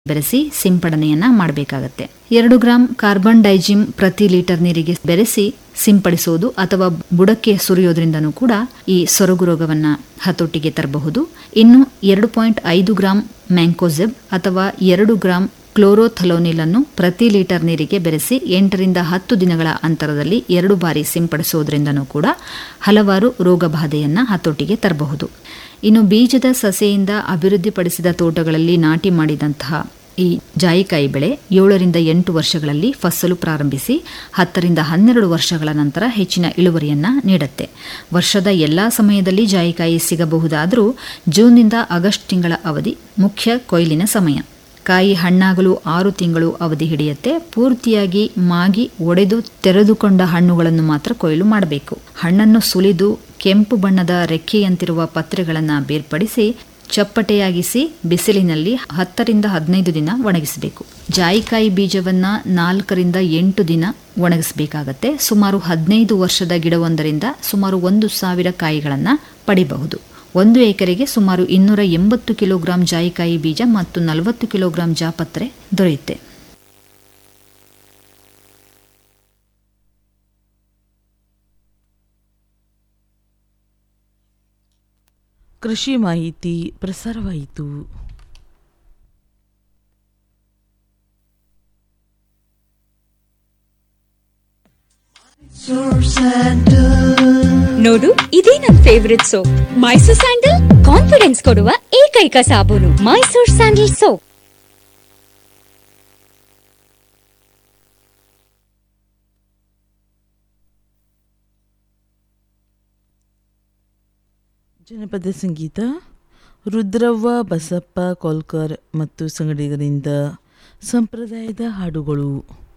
ಬೆರೆಸಿ ಸಿಂಪಡಣೆಯನ್ನ ಮಾಡಬೇಕಾಗತ್ತೆ ಎರಡು ಗ್ರಾಂ ಕಾರ್ಬನ್ ಡೈಜಿಮ್ ಪ್ರತಿ ಲೀಟರ್ ನೀರಿಗೆ ಬೆರೆಸಿ ಸಿಂಪಡಿಸೋದು ಅಥವಾ ಬುಡಕ್ಕೆ ಸುರಿಯೋದ್ರಿಂದನೂ ಕೂಡ ಈ ಸೊರಗು ರೋಗವನ್ನ ಹತೋಟಿಗೆ ತರಬಹುದು ಇನ್ನು ಎರಡು ಪಾಯಿಂಟ್ ಐದು ಗ್ರಾಂ ಮ್ಯಾಂಕೋಸೆಬ್ ಅಥವಾ ಎರಡು ಗ್ರಾಂ ಕ್ಲೋರೋಥಲೋನಿಲ್ ಅನ್ನು ಪ್ರತಿ ಲೀಟರ್ ನೀರಿಗೆ ಬೆರೆಸಿ ಎಂಟರಿಂದ ಹತ್ತು ದಿನಗಳ ಅಂತರದಲ್ಲಿ ಎರಡು ಬಾರಿ ಸಿಂಪಡಿಸೋದ್ರಿಂದನೂ ಕೂಡ ಹಲವಾರು ರೋಗ ಬಾಧೆಯನ್ನ ಹತೋಟಿಗೆ ತರಬಹುದು ಇನ್ನು ಬೀಜದ ಸಸೆಯಿಂದ ಅಭಿವೃದ್ಧಿಪಡಿಸಿದ ತೋಟಗಳಲ್ಲಿ ನಾಟಿ ಮಾಡಿದಂತಹ ಈ ಜಾಯಿಕಾಯಿ ಬೆಳೆ ಏಳರಿಂದ ಎಂಟು ವರ್ಷಗಳಲ್ಲಿ ಫಸಲು ಪ್ರಾರಂಭಿಸಿ ಹತ್ತರಿಂದ ಹನ್ನೆರಡು ವರ್ಷಗಳ ನಂತರ ಹೆಚ್ಚಿನ ಇಳುವರಿಯನ್ನ ನೀಡುತ್ತೆ ವರ್ಷದ ಎಲ್ಲಾ ಸಮಯದಲ್ಲಿ ಜಾಯಿಕಾಯಿ ಸಿಗಬಹುದಾದರೂ ಜೂನ್ನಿಂದ ಆಗಸ್ಟ್ ತಿಂಗಳ ಅವಧಿ ಮುಖ್ಯ ಕೊಯ್ಲಿನ ಸಮಯ ಕಾಯಿ ಹಣ್ಣಾಗಲು ಆರು ತಿಂಗಳು ಅವಧಿ ಹಿಡಿಯುತ್ತೆ ಪೂರ್ತಿಯಾಗಿ ಮಾಗಿ ಒಡೆದು ತೆರೆದುಕೊಂಡ ಹಣ್ಣುಗಳನ್ನು ಮಾತ್ರ ಕೊಯ್ಲು ಮಾಡಬೇಕು ಹಣ್ಣನ್ನು ಸುಲಿದು ಕೆಂಪು ಬಣ್ಣದ ರೆಕ್ಕೆಯಂತಿರುವ ಪತ್ರೆಗಳನ್ನು ಬೇರ್ಪಡಿಸಿ ಚಪ್ಪಟೆಯಾಗಿಸಿ ಬಿಸಿಲಿನಲ್ಲಿ ಹತ್ತರಿಂದ ಹದಿನೈದು ದಿನ ಒಣಗಿಸಬೇಕು ಜಾಯಿಕಾಯಿ ಬೀಜವನ್ನ ನಾಲ್ಕರಿಂದ ಎಂಟು ದಿನ ಒಣಗಿಸಬೇಕಾಗತ್ತೆ ಸುಮಾರು ಹದಿನೈದು ವರ್ಷದ ಗಿಡವೊಂದರಿಂದ ಸುಮಾರು ಒಂದು ಸಾವಿರ ಕಾಯಿಗಳನ್ನು ಪಡಿಬಹುದು ಒಂದು ಎಕರೆಗೆ ಸುಮಾರು ಇನ್ನೂರ ಎಂಬತ್ತು ಕಿಲೋಗ್ರಾಂ ಜಾಯಿಕಾಯಿ ಬೀಜ ಮತ್ತು ನಲವತ್ತು ಕಿಲೋಗ್ರಾಂ ಜಾಪತ್ರೆ ದೊರೆಯುತ್ತೆ ಕೃಷಿ ಮಾಹಿತಿ ಪ್ರಸಾರವಾಯಿತು ನೋಡು ಇದೇ ನನ್ favourite soap Mysore sandal confidence ಕೊಡುವ ಏಕೈಕ ಸಾಬೂನು ಮೈಸೂರ್ ಸ್ಯಾಂಡಲ್ ಸೋಪ್ ಜನಪದ ಸಂಗೀತ ರುದ್ರವ್ವ ಬಸಪ್ಪ ಕೋಲ್ಕರ್ ಮತ್ತು ಸಂಗಡಿಗರಿಂದ ಸಂಪ್ರದಾಯದ ಹಾಡುಗಳು